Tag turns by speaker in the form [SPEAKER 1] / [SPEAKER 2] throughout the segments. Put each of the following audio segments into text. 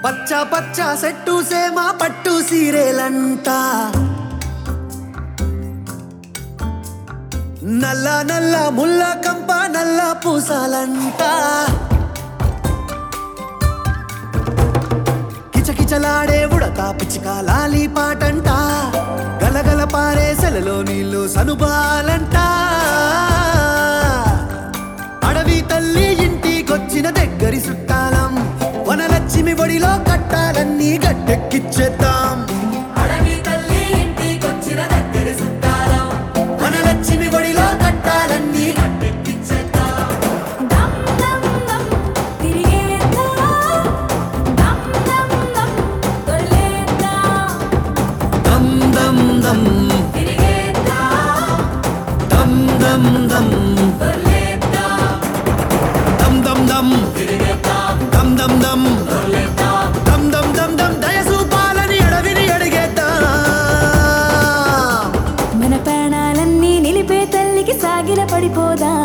[SPEAKER 1] పచ్చ పచ్చ సెట్టు సేమ పట్టు సీరేలంట నల్ల నల్ల ముల్ల కంప నల్ల పూసాలంట కిచకిచలాడే ఉడత పిచ్చిక లాలి పాటంట గలగల పారే సెలలో నీళ్ళు సనుబాలంట అడవి తల్లి ఇంటికొచ్చిన దగ్గరి చుట్టాలం వనలక్ష్మి ఒడిలో కట్టాలన్నీ గట్టెక్కిచ్చేద్దాం
[SPEAKER 2] అడవి తల్లి ఇంటికొచ్చిన దగ్గరి చుట్టాలం
[SPEAKER 1] వనలక్ష్మి ఒడిలో కట్టాలన్నీ
[SPEAKER 2] ఎక్కించేద్దాం
[SPEAKER 3] దమ్ దమ్ దమ్ తిరిగేద్దా దమ్ దమ్ దమ్ తొల్లేద్దా
[SPEAKER 1] దమ్ దమ్ దమ్
[SPEAKER 2] తిరిగేద్దాం
[SPEAKER 1] దమ్ దమ్ దమ్
[SPEAKER 2] దొర్లేద్దాం
[SPEAKER 1] దమ్ దమ్ దమ్
[SPEAKER 2] తిరిగేద్దాం
[SPEAKER 1] దమ్ దమ్ దమ్
[SPEAKER 2] దొర్లేద్దాం
[SPEAKER 1] దమ్ దమ్ దమ్ దమ్ దయసూపాలని అడవిని అడిగేద్దాం
[SPEAKER 3] మన ప్రాణాలన్నీ నిలిపే తల్లికి సాగిల పడిపోదా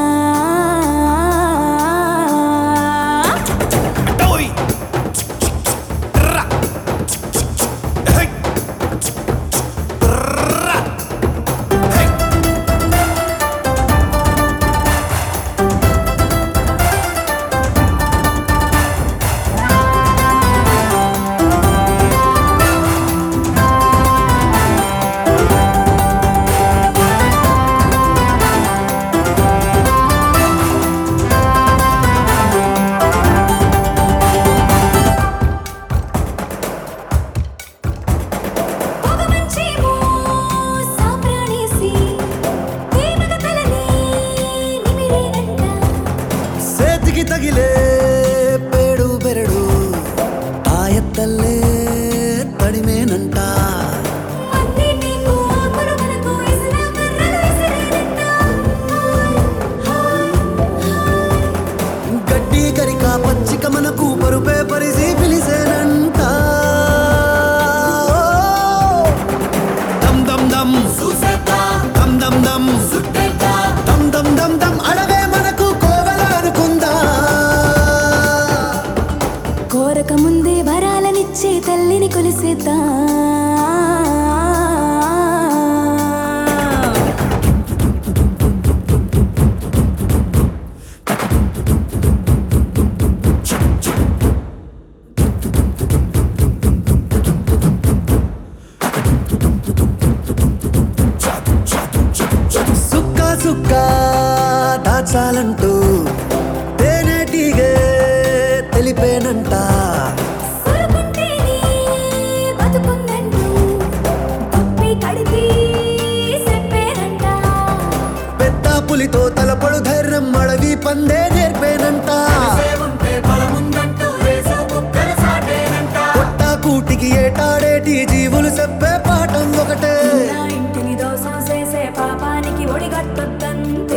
[SPEAKER 1] Toy. Ra. Hey. Ra. Hey.
[SPEAKER 3] పొగమంచేమో సాంబ్రాణేసి ప్రేమగ తలని నిమిరేనంట
[SPEAKER 1] సేతికి తగిలే పేడు బెరడు తాయత్తల్లే తడిమేనంట
[SPEAKER 3] అన్నిటికూ ఆకులు మనకు ఇసిన కర్రలు విసిరేనంట
[SPEAKER 1] గడ్డి కరిక పచ్చిక మనకు పరుపే పరిసి పిలిసేనంట దమ్ దమ్ దమ్
[SPEAKER 2] చూసేద్దాం
[SPEAKER 1] దమ్ దమ్ దమ్
[SPEAKER 2] చుట్టేద్దాం
[SPEAKER 1] దమ్ దమ్ దమ్ దమ్ అడవే మనకు కోవెల అనుకుందా
[SPEAKER 3] కోరక ముందే వరాలనిచ్చే తల్లిని కొలిసేద్దా
[SPEAKER 1] సుక్క సుక్క దాచాలంటూ తేనెటీగే తెలిపేనంట
[SPEAKER 3] కొరుకుంటేనే బతుకుందంటూ తప్పి కడిగి చెప్పేనంట
[SPEAKER 1] పెద్ద పులితో తలపడు ధైర్యం అడవి పందే నేర్పేనంట
[SPEAKER 2] ఉంటే బలముందంటూ వేసే కుక్కల సాటేనంట
[SPEAKER 1] కొట్ట కూటికి ఏటాడేటి జీవులు చెప్పే పాఠం ఒకటే
[SPEAKER 3] నా ఇంటిని దోసం చేసే పాపానికి ఒడిగట్టొద్దంతే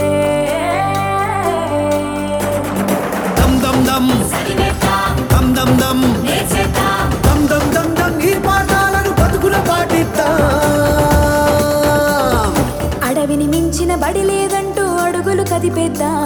[SPEAKER 1] దమ్ దమ్ దమ్
[SPEAKER 2] చదివేద్దాం
[SPEAKER 1] దమ్ దమ్ దమ్
[SPEAKER 2] నేర్చేద్దాం
[SPEAKER 1] దమ్ దమ్ దమ్ దమ్ ఈ పాఠాలను బతుకుల పాటిద్దాం
[SPEAKER 3] అడవిని మించిన బడి లేదంటూ అడుగులు కదిపేద్దాం